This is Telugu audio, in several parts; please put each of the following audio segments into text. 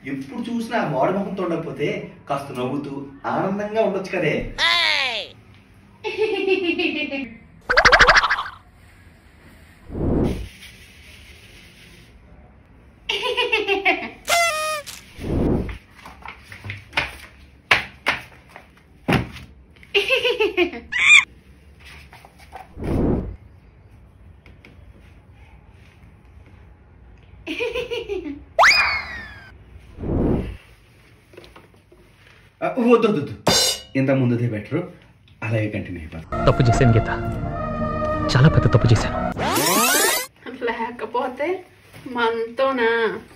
ఎప్పుడు చూసినా ఆ మోడ మొహంతో ఉండకపోతే కాస్త నవ్వుతూ ఆనందంగా ఉండొచ్చు కదే ఆ, వద్దు వద్దు వద్దు. ఇంత ముందుదే బెటరు అలాగే కంటిన్యూ అయిపోతుంది తప్పు చేశాను గీత చాలా పెద్ద తప్పు చేశాను లేకపోతే మనతోనా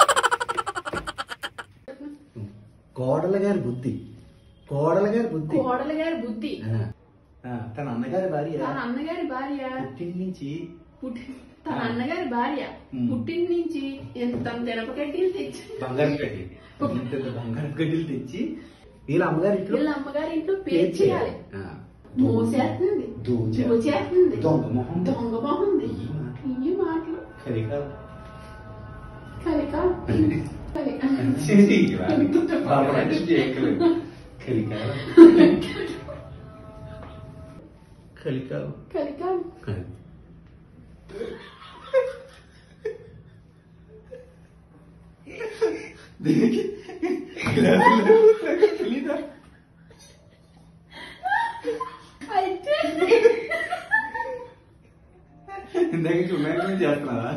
కోడల గారి బుద్ధి కోడల గారి బుద్ధి కోడలు గారి బుద్ధి ఆ, ఆ, తన అన్నగారి భార్య తన అన్నగారి భార్య పుట్టింటి నుంచి పుట్టి తన అన్నగారి భార్య ఉమ్. పుట్టింటి నుంచి ఎంత మిరపకడ్డీలు తెచ్చి బంగారం గడ్డి ఇంత ఇంత బంగారం గడ్డలు తెచ్చి వీళ్ళ అమ్మగారి ఇంట్లో వీళ్ళ అమ్మగారి ఇంట్లో పేరు చేయాలి ఆ, మోసేస్తుంది దోచే- దోచేస్తుంది దొంగ మొహం దొంగ బాగుంది ఈ మాట. ఈ మాటలు కలిక కలిక కలిక కలిక కలిక కలిక దీనికి తెలీదా అయితే ఇందాక చూడడానికి చేస్తున్నారా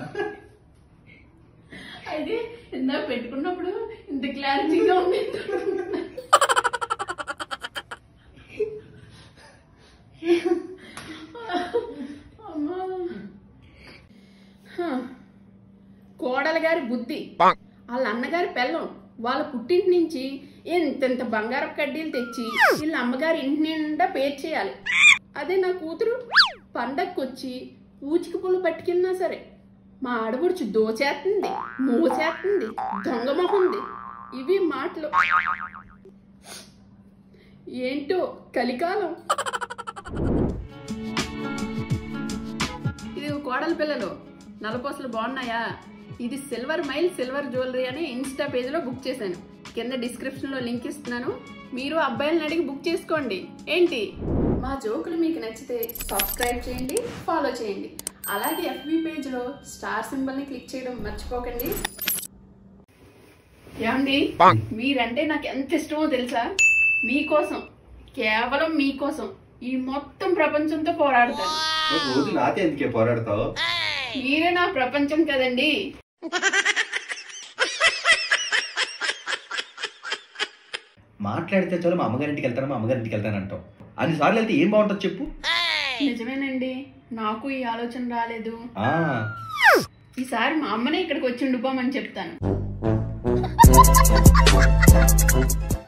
అయితే ఇందా పెట్టుకున్నప్పుడు ఇంత క్లారిటీగా ఉంది అమ్మా. హ. కోడల గారి బుద్ధి వాళ్ళ అన్నగారి పెళ్ళం వాళ్ళ పుట్టింటి నుంచి ఎంతెంత బంగారపు కడ్డీలు తెచ్చి వీళ్ళ అమ్మగారి ఇంటి నిండా పేరు చేయాలి అదే నా కూతురు పండక్కొచ్చి ఊచికి పుల్ల పట్టుకెళ్ళినా సరే మా ఆడబడుచు దోచేస్తుంది మోసేస్తుంది దొంగ మొహంది ఇవి మాటలు ఏంటో కలికాలం ఇది కోడల పిల్లలు నలపోసలు బాగున్నాయా ఇది సిల్వర్ మైల్ సిల్వర్ జ్యువెలరీ అని ఇన్స్టా పేజ్లో బుక్ చేశాను కింద డిస్క్రిప్షన్లో లింక్ ఇస్తున్నాను మీరు అబ్బాయిలను అడిగి బుక్ చేసుకోండి ఏంటి మా జోకులు మీకు నచ్చితే సబ్స్క్రైబ్ చేయండి ఫాలో చేయండి అలాగే ఎఫ్బి పేజ్లో స్టార్ సింబల్ని క్లిక్ చేయడం మర్చిపోకండి ఏమండి మీరంటే నాకు ఎంత ఇష్టమో తెలుసా మీకోసం కేవలం మీకోసం ఈ మొత్తం ప్రపంచంతో పోరాడతాను రోజు నాతో ఎందుకే పోరాడతావు మీరే నా ప్రపంచం కదండి మాట్లాడితే చాలు మా అమ్మగారింటికి వెళ్తాను మా అమ్మగారింటికి వెళ్తాను అంటావు అన్ని సార్లు వెళ్తే ఏం బాగుంటుంది చెప్పు నిజమేనండి నాకు ఈ ఆలోచన రాలేదు ఆ ఈసారి మా అమ్మనే ఇక్కడికి వచ్చి ఉండిపోమని చెప్తాను